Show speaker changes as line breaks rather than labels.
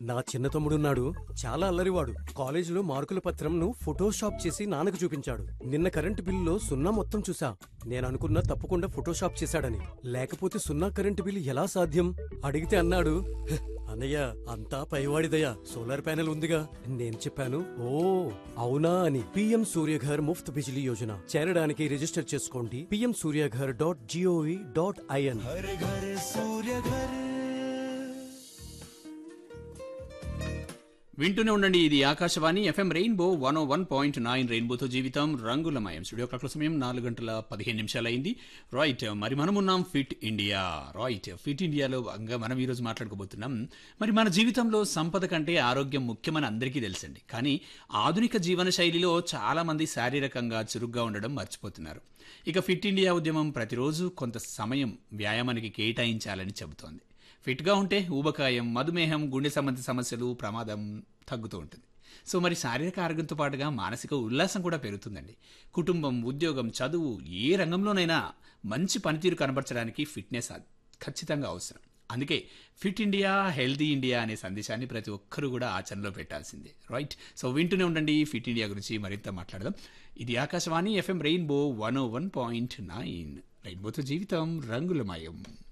నా చిన్న తమ్ముడున్నాడు చాలా అల్లరివాడు కాలేజీలో మార్కుల పత్రంను ఫోటోషాప్ చేసి నాన్నకు చూపించాడు నిన్న కరెంటు బిల్లులో సున్నా మొత్తం చూసా నేను అనుకున్నా తప్పకుండా ఫోటోషాప్ చేశాడని లేకపోతే సున్నా కరెంటు బిల్లు ఎలా సాధ్యం అడిగితే అన్నాడు "హ్, అన్నయ్య అంతా పైవాడిదయ్యా సోలార్ ప్యానెల్ ఉందిగా నేను చెప్పాను ఓ అవునా అని పిఎం సూర్యఘర్ ముఫ్త్ బిజిలీ యోజన చేరడానికి రిజిస్టర్ చేసుకోండి PM Suryaghar dot G O V dot I N
వింటూనే ఉండండి ఇది Akashvani FM rainbow one one point nine రెయిన్బోతో జీవితం రంగులమయం స్టూడియో క్లాక్ల సమయం నాలుగు గంటల పదిహేను నిమిషాలు అయింది రైట్ మరి మనం ఉన్నాం ఫిట్ ఇండియా రైట్ ఫిట్ ఇండియాలో భాగంగా మనం ఈరోజు మాట్లాడుకోబోతున్నాం మరి మన జీవితంలో సంపద కంటే ఆరోగ్యం ముఖ్యమని అందరికీ తెలుసండి కానీ ఆధునిక జీవన శైలిలో చాలా మంది శారీరకంగా చురుగ్గా ఉండడం మర్చిపోతున్నారు ఇక ఫిట్ ఇండియా ఉద్యమం ప్రతిరోజు కొంత సమయం వ్యాయామానికి కేటాయించాలని చెబుతోంది ఫిట్గా ఉంటే ఊబకాయం మధుమేహం గుండె సంబంధిత సమస్యలు ప్రమాదం తగ్గుతూ ఉంటుంది సో మరి శారీరక ఆరోగ్యంతో పాటుగా మానసిక ఉల్లాసం కూడా పెరుగుతుందండి కుటుంబం ఉద్యోగం చదువు ఏ రంగంలోనైనా మంచి పనితీరు కనబరచడానికి ఫిట్నెస్ అ- ఖచ్చితంగా అవసరం అందుకే ఫిట్ ఇండియా హెల్తీ ఇండియా అనే సందేశాన్ని ప్రతి ఒక్కరూ కూడా ఆచరణలో పెట్టాల్సిందే రైట్ సో వింటూనే ఉండండి ఫిట్ ఇండియా గురించి మరింత మాట్లాడదాం ఇది Akashvani FM rainbow one one point nine రెయిన్బోతో జీవితం రంగులమయం